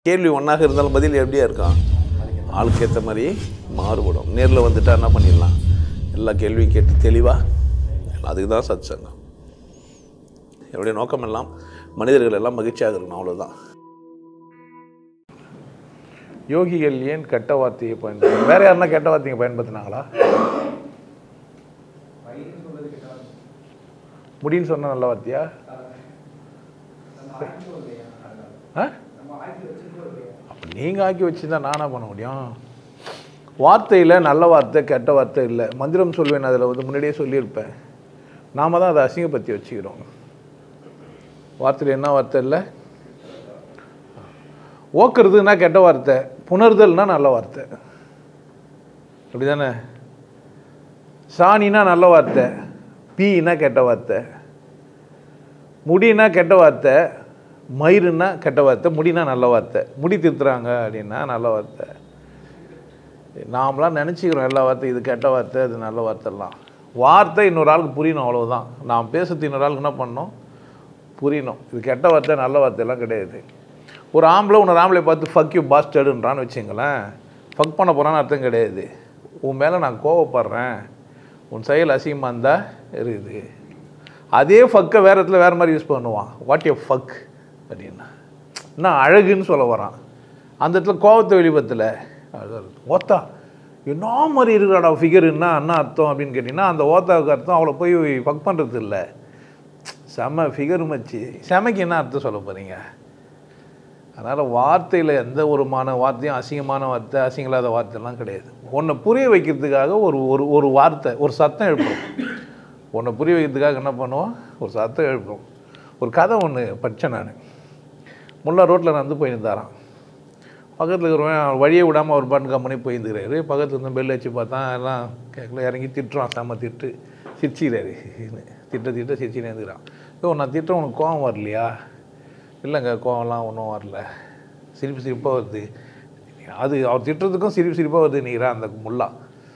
கேள்வி ஒன்றாக இருந்தாலும் பதில் எப்படியா இருக்கும் ஆளுக்கு ஏற்ற மாதிரி மாறுபடும் நேரில் வந்துட்டா என்ன பண்ணிடலாம் எல்லா கேள்வியும் கேட்டு தெளிவாக அதுக்கு தான் சத் சங்கம் என்னுடைய நோக்கம் எல்லாம் மனிதர்கள் எல்லாம் மகிழ்ச்சியாக இருக்கணும் அவ்வளோதான் யோகிகள் ஏன் கெட்ட வார்த்தையை பயன்படுத்த வேற யாருன்னா கெட்ட வார்த்தையை பயன்படுத்தினாங்களா முடின்னு சொன்ன நல்ல வார்த்தையா ஆ? அப்ப நீங்க ஆக்கி வச்சுதான் நானா பண்ண முடியும் வார்த்தையில் நல்ல வார்த்தை கெட்ட வார்த்தை இல்லை மந்திரம் சொல்வேன் அதில் வந்து முன்னாடியே சொல்லியிருப்பேன் நாம தான் அதை அசிங்கப்படுத்தி வச்சுக்கிறோம் வார்த்தையில் என்ன வார்த்தை இல்லை ஓக்குறதுன்னா கெட்ட வார்த்தை புணர்தல்னா நல்ல வார்த்தை அப்படிதானே சாணினா நல்ல வார்த்தை பீனா கெட்ட வார்த்தை முடினா கெட்ட வார்த்தை மயிருன்னா கெட்ட வார்த்தை முடினா நல்ல வார்த்தை முடி திருத்துறாங்க அப்படின்னா நல்ல வார்த்தை நாமளாம் நினச்சிக்கிறோம் எல்லா வார்த்தை இது கெட்ட வார்த்தை இது நல்ல வார்த்தைலாம் வார்த்தை இன்னொரு ஆளுக்கு புரியணும் அவ்வளவுதான் நாம் பேசுறது இன்னொரு ஆளுக்கு என்ன பண்ணணும் புரியணும் இது கெட்ட வார்த்தை நல்ல வார்த்தையெல்லாம் கிடையாது ஒரு ஆம்பளை இன்னொரு ஆம்பளை பார்த்து ஃபக் யூ பாஸ்டர்டுன்றான்னு வச்சுங்களேன் ஃபக் பண்ண போகிறான்னு அர்த்தம் கிடையாது உன் மேலே நான் கோவப்படுறேன் உன் செயல் அசிங்கமாக இருந்தால் இருக்குது அதே ஃபக்கை வேறு இடத்துல வேறு மாதிரி யூஸ் பண்ணுவான் வாட் எ ஃபக் அப்படின்னா நான் அழகுன்னு சொல்ல வரான் அந்த இடத்துல கோவத்தை வெளிப்பத்தில் ஓத்தா என்ன மாதிரி இருக்கிறாடா ஃபிகருன்னா என்ன அர்த்தம் அப்படின்னு கேட்டிங்கன்னா அந்த ஓத்தாவுக்கு அர்த்தம் அவளை போய் ஃபக் பண்ணுறது இல்லை செம ஃபிகர் மச்சி செமைக்கு என்ன அர்த்தம் சொல்ல போகிறீங்க அதனால் வார்த்தையில் எந்த ஒரு மான வார்த்தையும் அசிங்கமான வார்த்தை அசிங்கலாத வார்த்தைலாம் கிடையாது உன்னை புரிய வைக்கிறதுக்காக ஒரு ஒரு ஒரு வார்த்தை ஒரு சத்தம் எழுப்புறோம் உன்னை புரிய வைக்கிறதுக்காக என்ன பண்ணுவோம் ஒரு சத்தம் எழுப்புறோம் ஒரு கதை ஒன்று படித்தேன் நான் முல்லா ரோட்டில் நடந்து போயிருந்தாராம் பக்கத்தில் இருக்கிறவன் அவன் வழியை விடாமல் ஒரு பாட்டு கம்பெனி போயிருந்துக்கிறாரு பக்கத்தில் இருந்து பெல் வச்சு பார்த்தா எல்லாம் கேட்கல இறங்கி திட்டுறான் செம்ம திட்டு சிரிச்சிக்கிறாரு திட்ட திட்ட சிரிச்சினே இருந்துக்கிறான் யோ நான் திட்ட உனக்கு கோவம் வரலையா இல்லைங்க கோவம்லாம் ஒன்றும் வரல சிரிப்பு சிரிப்பாக வருது அது அவர் திட்டுறதுக்கும் சிரிப்பு சிரிப்பாக வருது நீரா அந்த முல்லா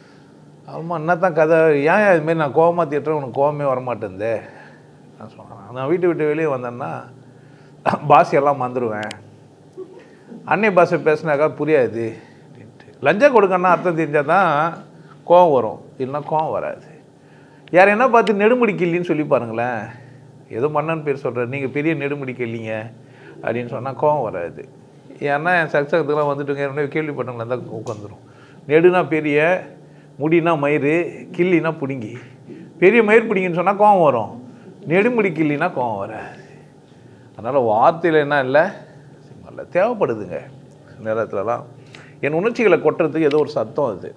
ஆமா என்னத்தான் கதை ஏன் இதுமாரி நான் கோவமாக திட்டுறேன் உனக்கு கோவமே வரமாட்டேந்தே நான் சொன்னேன் நான் வீட்டை விட்டு வெளியே வந்தேன்னா பாஸ் எல்லாம் மறந்துடுவேன் அன்னை பாஷை பேசினாக்கா புரியாது அப்படின்ட்டு லஞ்சம் கொடுக்கணும்னா அர்த்தம் தெரிஞ்சால் தான் கோவம் வரும் இல்லைன்னா கோவம் வராது யார் என்ன பார்த்து நெடுமுடி கிள்ளின்னு சொல்லி பாருங்களேன் ஏதோ மன்னன் பேர் சொல்கிறார் நீங்கள் பெரிய நெடுமுடி கிள்ளிங்க அப்படின்னு சொன்னால் கோவம் வராது ஏன்னா என் சக்சகத்துக்குலாம் வந்துட்டுங்க ஏற்கனவே கேள்விப்பட்டவங்களா இருந்தால் உட்காந்துரும் நெடுனா பெரிய முடினா மயிறு கிள்ளினா பிடுங்கி பெரிய மயிர் பிடிங்கின்னு சொன்னால் கோவம் வரும் நெடுமுடி கிள்ளினா கோவம் வராது அதனால் வார்த்தையில் என்ன இல்லை இல்லை தேவைப்படுதுங்க நேரத்துலலாம் என் உணர்ச்சிகளை கொட்டுறதுக்கு ஏதோ ஒரு சத்தம் அது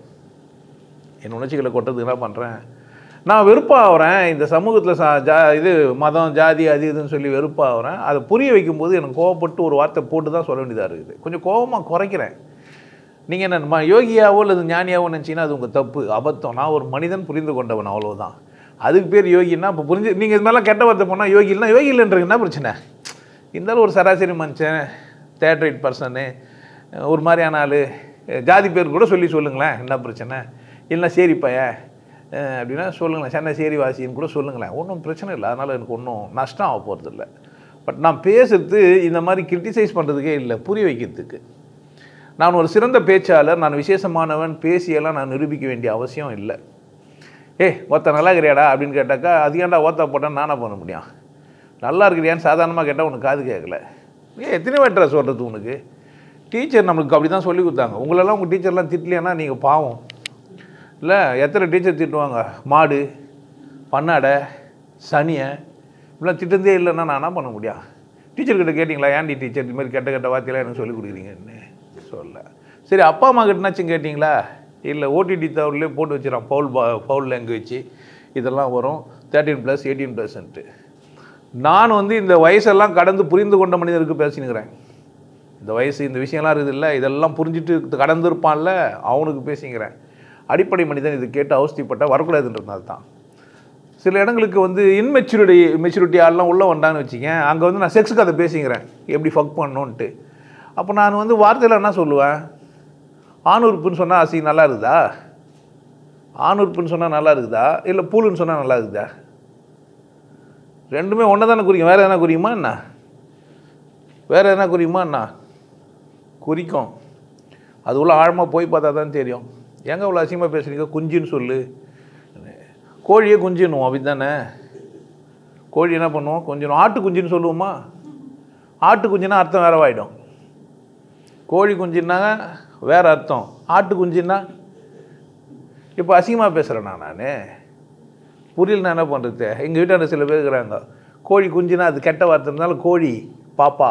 என் உணர்ச்சிகளை கொட்டுறதுக்கு என்ன பண்ணுறேன் நான் வெறுப்பாகிறேன் இந்த சமூகத்தில் சா ஜா இது மதம் ஜாதி அது இதுன்னு சொல்லி வெறுப்பாகிறேன் அதை புரிய வைக்கும்போது எனக்கு கோவப்பட்டு ஒரு வார்த்தை போட்டு தான் சொல்ல வேண்டியதாக இருக்குது கொஞ்சம் கோவமாக குறைக்கிறேன் நீங்கள் என்ன ம யோகியாவோ அல்லது ஞானியாவோ நினச்சிங்கன்னா அது உங்கள் தப்பு அபத்தம் நான் ஒரு மனிதன் புரிந்து கொண்டவன் அவ்வளவுதான் அதுக்கு பேர் யோகின்னா இப்போ புரிஞ்சு நீங்கள் இது மாதிரிலாம் கெட்ட வார்த்தை போனால் யோகி இல்லைனா யோகி இல்லைன்றது என்ன பிரச்சனை இருந்தாலும் ஒரு சராசரி மனுஷன் தேட்ரைட் பர்சனு ஒரு மாதிரியான ஆள் ஜாதி பேர் கூட சொல்லி சொல்லுங்களேன் என்ன பிரச்சனை இல்லைனா சரி பையன் அஹ் அப்படின்னா சொல்லுங்களேன் சென்னை சேரி வாசின்னு கூட சொல்லுங்களேன் ஒன்றும் பிரச்சனை இல்லை அதனால் எனக்கு ஒன்றும் நஷ்டம் ஆக போகிறதில்ல பட் நான் பேசுறது இந்த மாதிரி கிரிட்டிசைஸ் பண்ணுறதுக்கே இல்லை புரிய வைக்கிறதுக்கு நான் ஒரு சிறந்த பேச்சாளர் நான் விசேஷமானவன் பேசியெல்லாம் நான் நிரூபிக்க வேண்டிய அவசியம் இல்லை ஏய் ஒருத்த நல்லா இருக்கிறியாடா அப்படின்னு கேட்டாக்கா அது ஏன்டா ஓத்தா போட்டால் நானா பண்ண முடியும் நல்லா இருக்கிறியான்னு சாதாரணமாக கேட்டால் உனக்கு காது கேட்கல ஏன் எத்தனை வாட்டரா சொல்கிறது உனக்கு டீச்சர் நம்மளுக்கு அப்படி தான் சொல்லி கொடுத்தாங்க உங்களெல்லாம் உங்கள் டீச்சர்லாம் திட்டலையானா நீங்கள் பாவம் இல்லை எத்தனை டீச்சர் திட்டுவாங்க மாடு பண்ணாடை சனியை இப்படிலாம் திட்டந்தே இல்லைன்னா நான் என்ன பண்ண முடியும் டீச்சர்கிட்ட கேட்டிங்களா ஏன்டி டீச்சர் இது மாதிரி கெட்ட கெட்ட வார்த்தையெல்லாம் எனக்கு சொல்லிக் கொடுக்குறீங்கன்னு சொல்ல சரி அப்பா அம்மா கிட்டனாச்சும் கேட்டிங்களா இல்லை ஓடிடி தவறுலேயே போட்டு வச்சிடறான் ஃபவுல் பா ஃபவுல் லாங்குவேஜ் இதெல்லாம் வரும் தேர்ட்டீன் ப்ளஸ் எயிட்டீன் ப்ளஸ்ன்ட்டு நான் வந்து இந்த வயசெல்லாம் கடந்து புரிந்து கொண்ட மனிதருக்கு பேசினுக்கிறேன் இந்த வயசு இந்த விஷயம்லாம் இருக்குது இல்லை இதெல்லாம் புரிஞ்சுட்டு கடந்திருப்பான்ல அவனுக்கு பேசிக்கிறேன் அடிப்படை மனிதன் இது கேட்டு அவஸ்திப்பட்ட வரக்கூடாதுன்றதுனால தான் சில இடங்களுக்கு வந்து இன்மெச்சூரிட்டி மெச்சூரிட்டி ஆள்லாம் உள்ளே வந்தான்னு வச்சுக்க அங்கே வந்து நான் செக்ஸுக்கு அதை பேசிக்கிறேன் எப்படி ஃபக் பண்ணணுன்ட்டு அப்போ நான் வந்து வார்த்தையில் என்ன சொல்லுவேன் ஆணுறுப்புன்னு சொன்னால் அசி நல்லா இருக்குதா ஆணுறுப்புன்னு சொன்னால் நல்லா இருக்குதா இல்லை பூலுன்னு சொன்னால் நல்லா இருக்குதா ரெண்டுமே ஒன்று தானே குறிக்கும் வேறு எதனா குறிக்குமா என்ன வேறு எதனா குறிக்குமா என்ன குறிக்கும் அது உள்ள ஆழமாக போய் பார்த்தா தான் தெரியும் எங்கே இவ்வளோ அசிங்கமாக பேசுறீங்க குஞ்சுன்னு சொல்லு கோழியே குஞ்சுன்னுவோம் அப்படி தானே கோழி என்ன பண்ணுவோம் கொஞ்சம் ஆட்டு குஞ்சுன்னு சொல்லுவோமா ஆட்டு குஞ்சுனா அர்த்தம் வேறவாயிடும் கோழி குஞ்சுன்னா வேறு அர்த்தம் ஆட்டு குஞ்சுன்னா இப்போ அசிங்கமாக பேசுகிறேண்ணா நான் புரியல நான் என்ன பண்ணுறது எங்கள் வீட்டாண்ட சில பேர் இருக்கிறாங்க கோழி குஞ்சுனா அது கெட்ட வார்த்தை இருந்தாலும் கோழி பாப்பா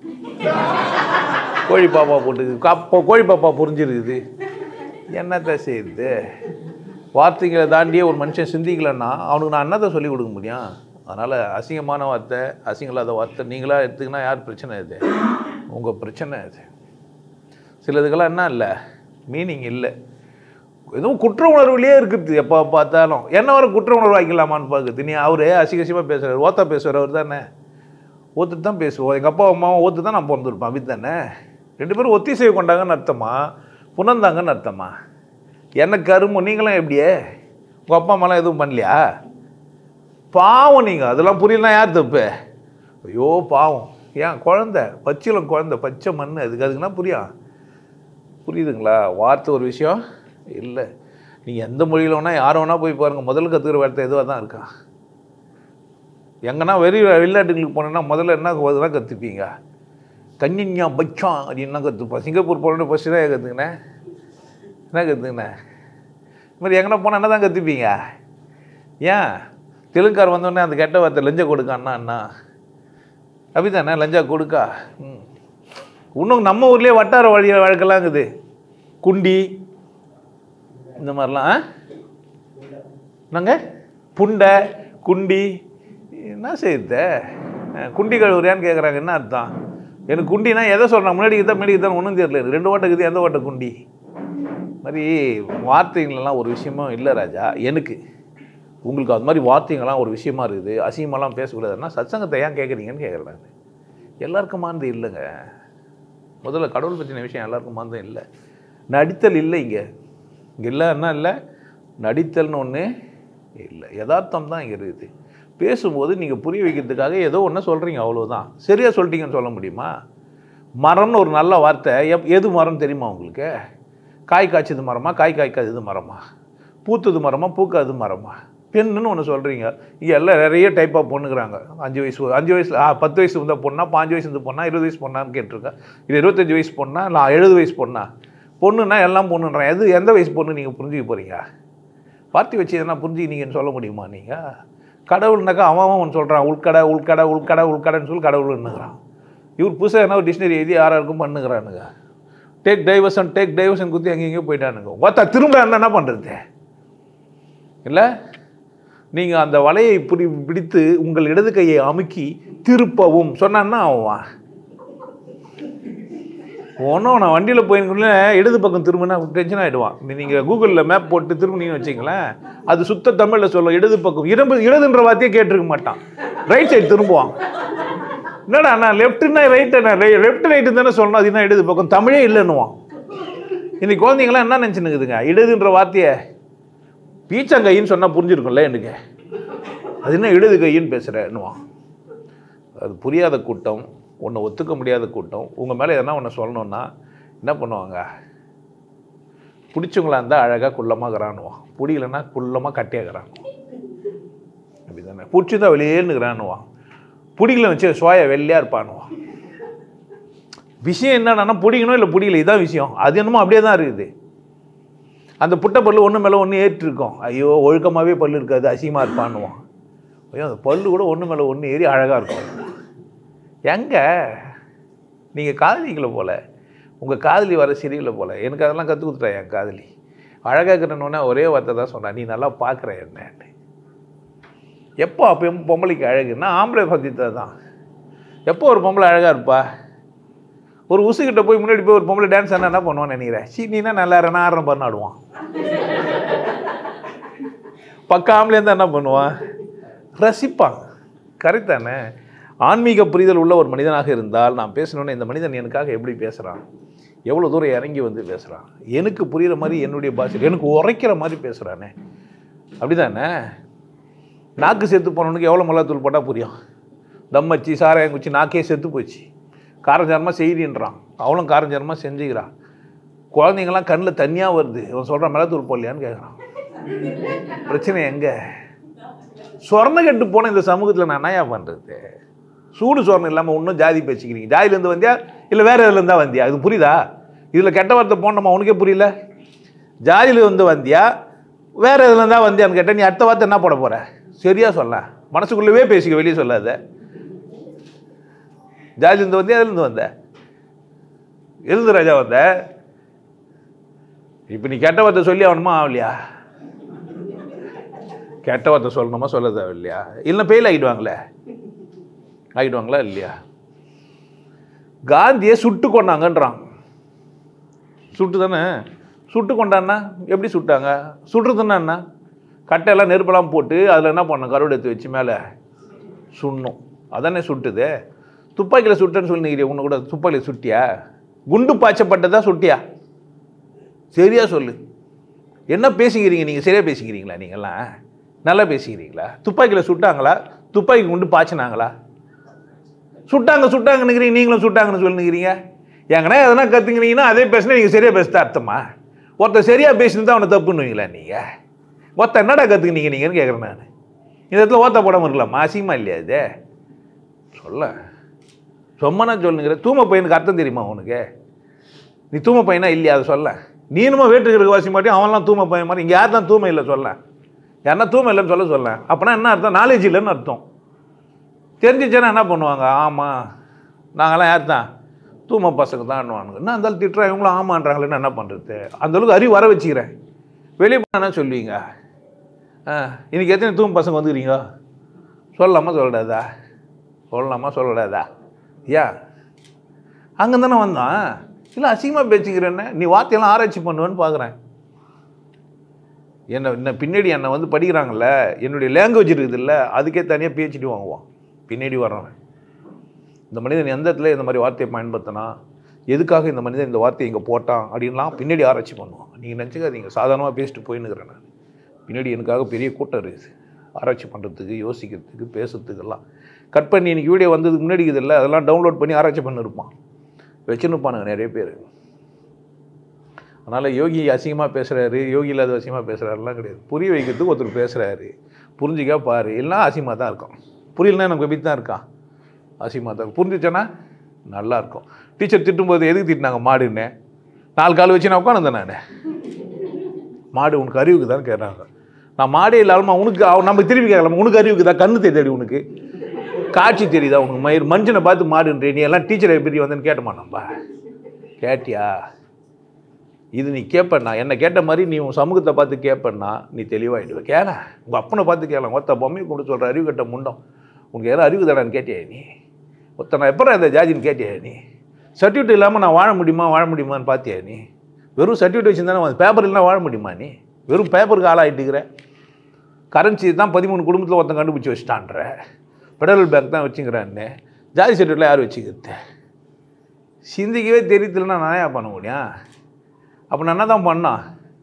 கோழி பாப்பா போட்டு காப்பா கோழி பாப்பா புரிஞ்சிருக்குது என்னத்தை செய்யுது வார்த்தைகளை தாண்டியே ஒரு மனுஷன் சிந்திக்கலன்னா அவனுக்கு நான் என்னத்தை சொல்லிக் கொடுக்க முடியும் அதனால் அசிங்கமான வார்த்தை அசிங்கமில்லாத வார்த்தை நீங்களாக எடுத்துக்கினா யார் பிரச்சனை இது உங்கள் பிரச்சனை இது சிலதுக்கெல்லாம் என்ன இல்லை மீனிங் இல்லை எதுவும் குற்ற உணர்வுலேயே இருக்குது எப்போ பார்த்தாலும் என்ன வர குற்ற உணர்வு ஆக்கிக்கலாமான்னு பார்க்குது நீ அவரே அசிங்கசியமாக பேசுகிறார் ஓத்தா பேசுவார் அவர் தானே ஒத்து தான் பேசுவோம் எங்கள் அப்பா அம்மாவும் ஒத்து தான் நான் பிறந்திருப்பேன் அப்படி தானே ரெண்டு பேரும் ஒத்திசைவு கொண்டாங்கன்னு அர்த்தமா புணர்ந்தாங்கன்னு அர்த்தமா எனக்கு கருமம் நீங்களும் எப்படியே உங்கள் அப்பா அம்மாலாம் எதுவும் பண்ணலையா பாவம் நீங்கள் அதெல்லாம் புரியலனா யார் தப்பு ஐயோ பாவம் ஏன் குழந்த பச்சிலம் குழந்த பச்சை மண் அதுக்கு அதுக்குன்னா புரியும் புரியுதுங்களா வார்த்தை ஒரு விஷயம் இல்லை நீங்கள் எந்த மொழியில் வேணால் யார் வேணால் போய் பாருங்கள் முதல்ல கற்றுக்கிற வார்த்தை எதுவாக தான் இருக்கா எங்கன்னா வெறி வெளிநாட்டுகளுக்கு போனேன்னா முதல்ல என்ன தான் கற்றுப்பீங்க கன்னிஞா பச்சான் அப்படின்னு என்ன கற்றுப்பா சிங்கப்பூர் போன ஃபஸ்ட்டு தான் கற்றுக்கினேன் என்ன கற்றுக்கினேன் இது மாதிரி எங்கன்னா போனால் என்ன தான் கற்றுப்பீங்க ஏன் தெலுங்கார் வந்தோடனே அந்த கெட்ட வார்த்தை லஞ்ச கொடுக்கான்னா அண்ணா அப்படி தானே லஞ்சா கொடுக்கா ம் இன்னும் நம்ம ஊர்லேயே வட்டார வழி வழக்கெல்லாம் இருக்குது குண்டி இந்த மாதிரிலாம் ஆ? என்னங்க புண்டை குண்டி என்ன செய்யுது அஹ், குண்டி கழுவுறியான்னு கேட்குறாங்க என்ன அர்த்தம் எனக்கு குண்டினா எதை சொல்கிறாங்க முன்னாடி தான் முன்னாடி தான் ஒன்றும் தெரியல எனக்கு ரெண்டு ஓட்டை இருக்குது எந்த ஓட்டை குண்டி மாதிரி வார்த்தைங்களெல்லாம் ஒரு விஷயமும் இல்லை ராஜா எனக்கு உங்களுக்கு அது மாதிரி வார்த்தைங்கள்லாம் ஒரு விஷயமா இருக்குது அசிங்கமாலாம் பேசக்கூடாதுன்னா சத்சங்கத்தை ஏன் கேட்குறீங்கன்னு கேட்குறேன் நான் எல்லாருக்குமானது இல்லைங்க முதல்ல கடவுள் பற்றின விஷயம் எல்லாருக்குமானதும் இல்லை நடித்தல் இல்லை இங்கே இங்கே இல்லைன்னா இல்லை நடித்தல்னு ஒன்று இல்லை யதார்த்தம் தான் இங்கே இருக்குது பேசும்போது நீங்கள் புரிய வைக்கிறதுக்காக ஏதோ ஒன்று சொல்கிறீங்க அவ்வளவுதான் சரியாக சொல்லிட்டீங்கன்னு சொல்ல முடியுமா மரம்னு ஒரு நல்ல வார்த்தை எப் எது மரம் தெரியுமா உங்களுக்கு காய் காய்ச்சது மரமா காய் காய்க்காதது மரமா பூத்தது மரமா பூக்காதது மரமா பெண்ணுன்னு ஒன்று சொல்கிறீங்க இங்கே எல்லாம் நிறைய டைப்பாக பொண்ணுங்கிறாங்க அஞ்சு வயசு அஞ்சு வயசில் ஆ பத்து வயசு வந்த பொண்ணா பாஞ்சு வயசு இருந்த பொண்ணா இருபது வயசு பொண்ணான்னு கேட்டிருக்கேன் இது இருபத்தஞ்சி வயசு பொண்ணா நான் எழுபது வயசு பொண்ணா பொண்ணுன்னா எல்லாம் பொண்ணுன்றேன் எது எந்த வயசு பொண்ணு நீங்கள் புரிஞ்சுக்க போகிறீங்க வார்த்தை வச்சு எதனா புரிஞ்சுக்கினீங்கன்னு சொல்ல முடியுமா நீங்கள் கடவுள்னாக்கா அவன் அவன் ஒன்று சொல்கிறான் உள்கடை உள்கடை உள்கடை உள்கடைன்னு சொல்லி கடவுள்னுங்கிறான் இவர் புதுசாக என்ன ஒரு டிக்ஷனரி எழுதி யாராருக்கும் பண்ணுங்கிறானுங்க டேக் டைவர்ஷன் டேக் டைவர்ஷன் குத்தி எங்கெங்கேயோ போயிட்டானுங்க ஒருத்தா திரும்ப என்ன என்ன பண்ணுறது இல்லை நீங்கள் அந்த வலையை பிடி பிடித்து உங்கள் இடது கையை அமுக்கி திருப்பவும் சொன்னான்னா அவன் ஒன்றும் நான் வண்டியில் போயிருக்குள்ள இடது பக்கம் திரும்பினா டென்ஷன் ஆகிடுவான் நீங்கள் கூகுளில் மேப் போட்டு திரும்பினீங்கன்னு வச்சிங்களேன் அது சுத்த தமிழில் சொல்லும் இடது பக்கம் இடம்பு இடதுன்ற வார்த்தையே கேட்டிருக்க மாட்டான் ரைட் சைடு திரும்புவான் என்னடா நான் லெஃப்ட்னா ரைட்டு நான் லெஃப்ட் ரைட்டு தானே சொல்லணும் அது என்ன இடது பக்கம் தமிழே இல்லைன்னுவான் இன்னைக்கு குழந்தைங்களாம் என்ன நினச்சினுக்குதுங்க இடதுன்ற வார்த்தையை பீச்சங்கைன்னு சொன்னால் புரிஞ்சிருக்கும்ல எனக்கு அது என்ன இடது கையின்னு பேசுகிறேன்னுவான் அது புரியாத கூட்டம் உன்னை ஒத்துக்க முடியாத கூட்டம் உங்கள் மேலே எதனா ஒன்று சொல்லணுன்னா என்ன பண்ணுவாங்க பிடிச்சவங்களா இருந்தால் அழகாக குள்ளமாகறான்னுவான் பிடிக்கலன்னா குள்ளமாக கட்டியாகிறான் அப்படி தானே பிடிச்சிருந்தா வெளியேன்னுக்கிறான்னுவான் பிடிக்கலன்னு வச்சு சோயா வெள்ளையாக இருப்பானுவான் விஷயம் என்னன்னா பிடிக்கணும் இல்லை பிடிக்கல இதான் விஷயம் அது என்னமோ அப்படியே தான் இருக்குது அந்த புட்டை பல்லு ஒன்று மேலே ஒன்று ஏற்றிருக்கோம் ஐயோ ஒழுக்கமாகவே பல்லு இருக்காது அசிங்கமாக இருப்பான்னுவான் ஐயோ அந்த பல்லு கூட ஒன்று மேலே ஒன்று ஏறி அழகாக இருக்கும் எங்கே நீங்கள் காதலிக்கல போல உங்கள் காதலி வர சரியில்லை போல எனக்கு அதெல்லாம் கற்றுக் கொடுத்துட்டா என் காதலி அழகாக இருக்கிறனோடனே ஒரே வார்த்தை தான் சொன்னேன் நீ நல்லா பார்க்குற என்னன்னு எப்போ அப்போ பொம்பளைக்கு அழகுன்னா ஆம்பளை பத்தியத்தை தான் எப்போ ஒரு பொம்பளை அழகாக இருப்பா ஒரு உசுக்கிட்ட போய் முன்னாடி போய் ஒரு பொம்பளை டான்ஸ் ஆனா என்ன பண்ணுவான்னு நினைக்கிறேன் சீ நீனா நல்லா நான் ஆடுறேன் பண்ண ஆடுவான் பக்க ஆம்பளை இருந்தால் என்ன பண்ணுவான் ரசிப்பான் கரெக்ட் தானே ஆன்மீக புரிதல் உள்ள ஒரு மனிதனாக இருந்தால் நான் பேசணுன்னு இந்த மனிதன் எனக்காக எப்படி பேசுகிறான் எவ்வளோ தூரம் இறங்கி வந்து பேசுகிறான் எனக்கு புரிகிற மாதிரி என்னுடைய பாஷை எனக்கு உரைக்கிற மாதிரி பேசுகிறானே அப்படிதானே நாக்கு செத்து போனவனுக்கு எவ்வளோ மிளகாத்தூள் போட்டால் புரியும் தம்மச்சி சாராயம் குச்சி நாக்கே செத்து போச்சு காரஞ்சாரமாக செய்தின்றான் அவளும் காரஞ்சாரமாக செஞ்சுக்கிறான் குழந்தைங்களாம் கண்ணில் தண்ணியாக வருது இவன் சொல்கிற மிளத்தூள் போடலையான்னு கேட்குறான் பிரச்சனை எங்கே சொர்ண கெட்டு போன இந்த சமூகத்தில் நான் என்னயா பண்ணுறது சூடு சொர்ணம் இல்லாமல் இன்னும் ஜாதி பேசிக்கிறீங்க ஜாதியிலேருந்து வந்தியா இல்லை வேறு இதுலேருந்து தான் வந்தியா இது புரியுதா இதில் கெட்ட வார்த்தை போனோமா உனக்கே புரியல ஜாதியில் வந்து வந்தியா வேறு இதுல தான் வந்தியான்னு கேட்டேன் நீ அடுத்த வார்த்தை என்ன போட போகிற சரியா சொல்ல மனசுக்குள்ளவே பேசிக்க வெளியே சொல்லாத ஜாதியிலேருந்து வந்தியா அதுலேருந்து வந்த எழுந்து ராஜா வந்த இப்போ நீ கெட்ட வார்த்தை சொல்லி ஆகணுமா ஆகலையா கெட்ட வார்த்தை சொல்லணுமா சொல்ல தேவையில்லையா இல்லை ஃபெயில் ஆகிடுவாங்களே ஆகிடுவாங்களா இல்லையா காந்தியை சுட்டு கொண்டாங்கன்றான் சுட்டு தானே சுட்டு கொண்டான்னா எப்படி சுட்டாங்க சுடுறதுன்னா என்ன கட்டையெல்லாம் நெருப்பெல்லாம் போட்டு அதில் என்ன பண்ணணும் கருவடை எடுத்து வச்சு மேலே சுடணும் அதானே சுட்டுது துப்பாக்கியில் சுட்டேன்னு சொல்லிக்கிறீங்க உன்னை கூட துப்பாக்கியில் சுட்டியா குண்டு பாய்ச்சப்பட்டதா சுட்டியா சரியா சொல்லு என்ன பேசிக்கிறீங்க நீங்கள் சரியாக பேசிக்கிறீங்களா நீங்கள்லாம் நல்லா பேசிக்கிறீங்களா துப்பாக்கியில் சுட்டாங்களா துப்பாக்கி குண்டு பாய்ச்சினாங்களா சுட்டாங்க சுட்டாங்கன்னுக்கிறீங்க நீங்களும் சுட்டாங்கன்னு சொல்லுங்கிறீங்க எங்கன்னா எதனா கற்றுக்கிறீங்கன்னா அதே பேசினா நீங்கள் சரியாக பேசுதா அர்த்தமா ஒருத்தர் சரியாக பேசினது அவனை தப்புன்னுவீங்களா நீங்கள் ஒருத்தர் என்னடா கற்றுக்கினீங்க நீங்கன்னு கேட்குறேன் நான் இந்த இடத்துல ஓத்த போடாமல் இருக்கலாமா அசிங்கமா இல்லையா இது சொல்ல சொம்மனா சொல்லுங்கிற தூம பையனுக்கு அர்த்தம் தெரியுமா உனக்கு நீ தூம பையனா இல்லையா அதை சொல்ல நீனுமா வேட்டுக்கு வாசி மாட்டியும் அவன்லாம் தூம பையன் மாதிரி இங்கே யார் தான் தூமை இல்லை சொல்ல யாருன்னா தூமை இல்லைன்னு சொல்ல சொல்ல அப்போனா என்ன அர்த்தம் நாலேஜ் இல்லைன்னு அர்த்தம் தெரிஞ்சிச்சுன்னா என்ன பண்ணுவாங்க ஆமாம் நாங்களாம் யார் தான் தூம பசங்க தான் என்ன இருந்தாலும் திட்டுறா இவங்களும் ஆமான்றாங்களேன்னு என்ன பண்ணுறது அந்தளவுக்கு அறிவு வர வச்சுக்கிறேன் வெளியே என்ன சொல்லுவீங்க ஆ இன்னைக்கு எத்தனை தூம பசங்க வந்துக்கிறீங்க சொல்லலாமா சொல்லக்கூடாதா சொல்லலாமா சொல்லக்கூடாதா ஏன் அங்கே தானே வந்தான் இல்லை அசிங்கமாக பேசிக்கிறேன்னு நீ வார்த்தையெல்லாம் ஆராய்ச்சி பண்ணுவேன்னு பார்க்குறேன் என்னை என்ன பின்னாடி என்னை வந்து படிக்கிறாங்கல்ல என்னுடைய லாங்குவேஜ் இருக்குதுல்ல அதுக்கே தனியாக பிஹெச்டி வாங்குவான் பின்னாடி வர்றவன் இந்த மனிதன் எந்த இடத்துல இந்த மாதிரி வார்த்தையை பயன்படுத்தினா எதுக்காக இந்த மனிதன் இந்த வார்த்தையை இங்கே போட்டான் அப்படின்லாம் பின்னாடி ஆராய்ச்சி பண்ணுவான் நீங்கள் நினச்சிக்காதீங்க சாதாரணமாக பேசிட்டு போயின்னுக்கிறேன் நான் பின்னாடி எனக்காக பெரிய கூட்டம் இருக்குது ஆராய்ச்சி பண்ணுறதுக்கு யோசிக்கிறதுக்கு பேசுறதுக்கெல்லாம் கட் பண்ணி இன்னைக்கு வீடியோ வந்ததுக்கு முன்னாடி இதில்ல அதெல்லாம் டவுன்லோட் பண்ணி ஆராய்ச்சி பண்ணிருப்பான் வச்சுன்னுப்பானுங்க நிறைய பேர் அதனால் யோகி அசிங்கமாக பேசுகிறாரு யோகி இல்லாத அசிங்கமாக பேசுகிறாருலாம் கிடையாது புரிய வைக்கிறதுக்கு ஒருத்தர் பேசுகிறாரு புரிஞ்சிக்க பாரு எல்லாம் அசிங்கமாக தான் இருக்கும் புரியலன்னா எனக்கு எப்படி தான் இருக்கான் அசிங்கமாக தான் இருக்கும் புரிஞ்சிச்சேன்னா நல்லா இருக்கும் டீச்சர் திட்டும்போது எதுக்கு திட்டினாங்க மாடுன்னு நாலு கால் வச்சு நான் உட்காந்துருந்தேன் நான் மாடு உனக்கு அறிவுக்கு தான் கேட்குறாங்க நான் மாடே இல்லாம உனக்கு அவன் நம்ம திருப்பி கேட்கலாமா உனக்கு அறிவுக்கு தான் கண்ணு தெரியாடி உனக்கு காட்சி தெரியுதா உனக்கு மயிர் மனுஷனை பார்த்து மாடுன்றே நீ எல்லாம் டீச்சரை எப்படி வந்தேன்னு கேட்டமா நம்ம கேட்டியா இது நீ கேட்பண்ணா என்னை கேட்ட மாதிரி நீ உன் சமூகத்தை பார்த்து கேட்பண்ணா நீ தெளிவாயிடுவ கேள உங்கள் அப்பனை பார்த்து கேளலாம் ஒத்த பொம்மையை கொண்டு சொல்கிற அறிவு கட்ட முண்டம் உனக்கு யாரும் அறிவு தடான்னு கேட்டியா நீ ஒத்த நான் எப்போ இந்த ஜாதின்னு கேட்டியா நீ சர்டிஃபிகேட் இல்லாமல் நான் வாழ முடியுமா வாழ முடியுமான்னு பார்த்தியா நீ வெறும் சர்டிஃபிகேட் வச்சுருந்தானே பேப்பர் இல்லைனா வாழ முடியுமா நீ வெறும் பேப்பருக்கு ஆளாயிட்டுக்கிற கரன்சி தான் பதிமூணு குடும்பத்தில் ஒருத்தன் கண்டுபிடிச்சி வச்சுட்டான்ற ஃபெடரல் பேங்க் தான் வச்சுக்கிறான்னு ஜாதி சர்டிஃபிகேட்டில் யார் வச்சுக்கிறது சிந்திக்கவே தெரியலன்னா நான் ஏன் பண்ண முடியும் அப்போ நான் என்ன தான் பண்ணான்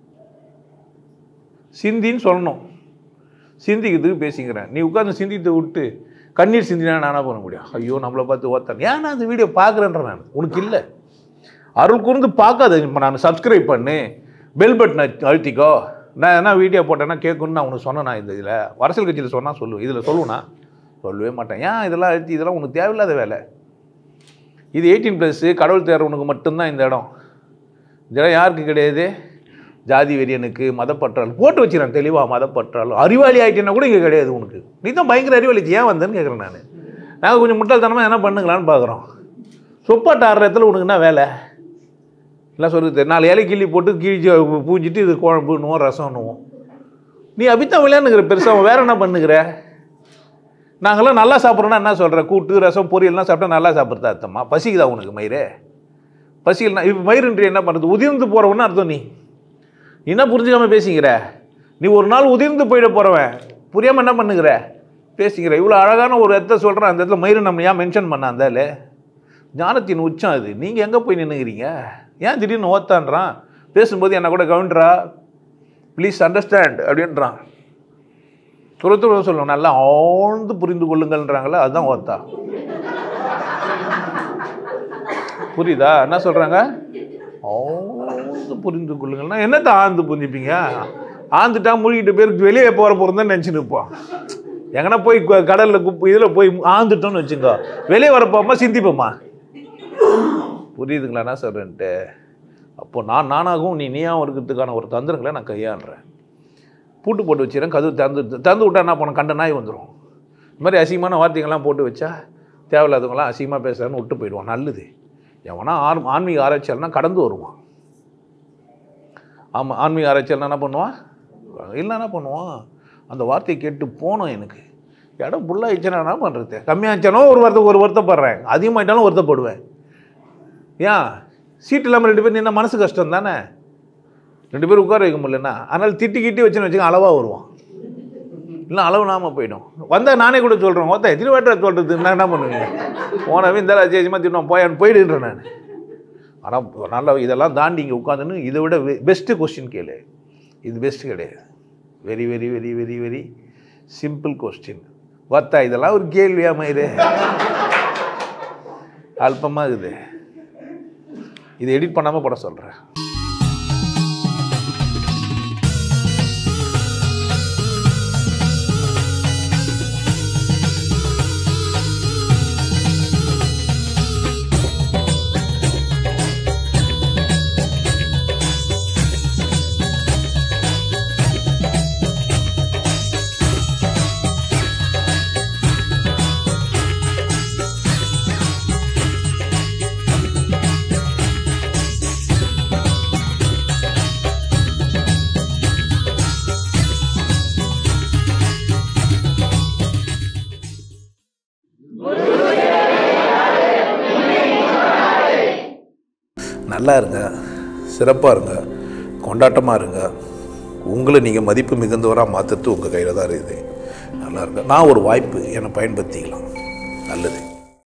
சிந்தின்னு சொல்லணும் சிந்திக்கிறதுக்கு பேசிக்கிறேன் நீ உட்காந்து சிந்தித்தை விட்டு கண்ணீர் சிந்தினா நானா பண்ண முடியும் ஐயோ நம்மளை பார்த்து ஓத்தான் ஏன் நான் அந்த வீடியோ பார்க்குறேன்ற நான் உனக்கு இல்லை அருள் கூர்ந்து பார்க்காத இப்போ நான் சப்ஸ்கிரைப் பண்ணு பெல் பட்டனை அழுத்திக்கோ நான் என்ன வீடியோ போட்டேன்னா கேட்கணும்னு நான் உனக்கு சொன்னேன் நான் இந்த இதில் அரசியல் கட்சியில் சொன்னால் சொல்லுவேன் இதில் சொல்லுவேனா சொல்லவே மாட்டேன் ஏன் இதெல்லாம் அழுத்தி இதெல்லாம் உனக்கு தேவையில்லாத வேலை இது எயிட்டீன் ப்ளஸ்ஸு கடவுள் தேர்றவனுக்கு மட்டும்தான் இந்த இடம் இந்த இடம் யாருக்கு கிடையாது ஜாதி வெறியனுக்கு மதப்பற்றால் போட்டு வச்சுக்கிறேன் தெளிவாக மதப்பற்றால் அறிவாளி ஆகிட்டேன்னா கூட இங்கே கிடையாது உனக்கு நீ தான் பயங்கர அறிவாளி ஏன் வந்தேன்னு கேட்குறேன் நான் நாங்கள் கொஞ்சம் முட்டாள்தனமாக என்ன பண்ணுங்களான்னு பார்க்குறோம் சொப்பாட்ட ஆடுற இடத்துல உனக்கு என்ன வேலை எல்லாம் சொல்லுது நாலு இலை கிள்ளி போட்டு கிழிச்சு பூஞ்சிட்டு இது குழம்புன்னுவோம் ரசம்னுவோம் நீ அபித்தான் விளையாண்டுங்கிற பெருசாக வேற என்ன பண்ணுகிற நாங்களாம் நல்லா சாப்பிட்றோன்னா என்ன சொல்கிற கூட்டு ரசம் பொரியல்லாம் சாப்பிட்டா நல்லா சாப்பிட்றதா அர்த்தமா பசிக்குதா உனக்கு மயிறு பசிக்கலனா இப்போ மயிருன்றி என்ன பண்ணுறது உதிர்ந்து போகிறவன்னு அர்த்தம் நீ நீ என்ன புரிஞ்சுக்காம பேசிக்கிற நீ ஒரு நாள் உதிர்ந்து போயிட போகிறவன் புரியாமல் என்ன பண்ணுகிற பேசிக்கிற இவ்வளோ அழகான ஒரு இடத்த சொல்கிறேன் அந்த இடத்துல மயிறு நம்ம ஏன் மென்ஷன் பண்ண அந்த ஞானத்தின் உச்சம் அது நீங்கள் எங்கே போய் நின்றுக்கிறீங்க ஏன் திடீர்னு ஓத்தான்றான் பேசும்போது என்ன கூட கவுண்டரா ப்ளீஸ் அண்டர்ஸ்டாண்ட் அப்படின்றான் துரத்து சொல்லணும் நல்லா ஆழ்ந்து புரிந்து கொள்ளுங்கள்ன்றாங்களே அதுதான் ஓத்தா புரியுதா என்ன சொல்கிறாங்க ஆழ்ந்து புரிந்து கொள்ளுங்கள்னா என்னத்தை ஆழ்ந்து புரிஞ்சுப்பீங்க ஆழ்ந்துட்டா மூழ்கிட்டு பேருக்கு வெளியே போகிற போகிறோம் தான் நினச்சி நிற்போம் எங்கன்னா போய் கு- கடல்ல குப்பு இதில் போய் ஆழ்ந்துட்டோம்னு வச்சுக்கோ வெளியே வரப்போமா சிந்திப்போமா புரியுதுங்களா என்ன சொல்கிறேன்ட்டு அப்போ நான் நானாகவும் நீ நீயாகவும் இருக்கிறதுக்கான ஒரு தந்திரங்களை நான் கையாளுறேன் பூட்டு போட்டு வச்சிடறேன் கதவு திறந்து திறந்து விட்டா என்ன பண்ண கண்ட நாய் வந்துடும் இந்த மாதிரி அசிங்கமான வார்த்தைகள்லாம் போட்டு வச்சா தேவையில்லாதவங்களாம் அசிங்கமாக பேசுகிறான்னு விட்டு போயிடுவான் நல்லது எவனா ஆர் ஆன்மீக ஆராய்ச்சியாளனா கடந்து வருவான் ஆமாம் ஆன்மீக ஆராய்ச்சியாளனா என்ன பண்ணுவான் இல்லை என்ன பண்ணுவான் அந்த வார்த்தையை கேட்டு போனோம் எனக்கு இடம் ஃபுல்லாகிடுச்சுன்னா என்ன பண்ணுறது கம்மியாகிச்சானோ ஒரு வருத்த ஒரு வருத்தப்படுறேன் அதிகமாகிட்டாலும் வருத்தப்படுவேன் ஏன் சீட் இல்லாமல் ரெண்டு பேர் நின்னா மனசு கஷ்டம் தானே ரெண்டு பேரும் உட்கார வைக்க முடியலன்னா அதனால் திட்டி கிட்டி வச்சுன்னு வச்சுக்க அளவாக வருவான் இல்லை அளவு நாம போயிடும் வந்தால் நானே கூட சொல்கிறேன் ஒருத்த எத்தனை வாட்டை சொல்கிறது நான் என்ன பண்ணுவீங்க போனவே இந்த அஜயமாக திட்டோம் போயான்னு போயிடுன்றேன் நான் ஆனால் நல்ல இதெல்லாம் தாண்டி இங்கே உட்காந்துன்னு இதை விட பெஸ்ட்டு கொஸ்டின் கேளு இது பெஸ்ட்டு கிடையாது very very very very very simple question வத்தா இதெல்லாம் ஒரு கேள்வியா மயிறு அல்பமாக இருக்குது இதை எடிட் பண்ணாமல் போட சொல்கிறேன் நல்லா இருங்க சிறப்பாக இருங்க கொண்டாட்டமாக இருங்க உங்களை நீங்கள் மதிப்பு மிகுந்தவராக மாற்றுறது உங்கள் கையில் தான் இருக்குது நல்லா இருங்க நான் ஒரு வாய்ப்பு என்னை பயன்படுத்திக்கலாம் நல்லது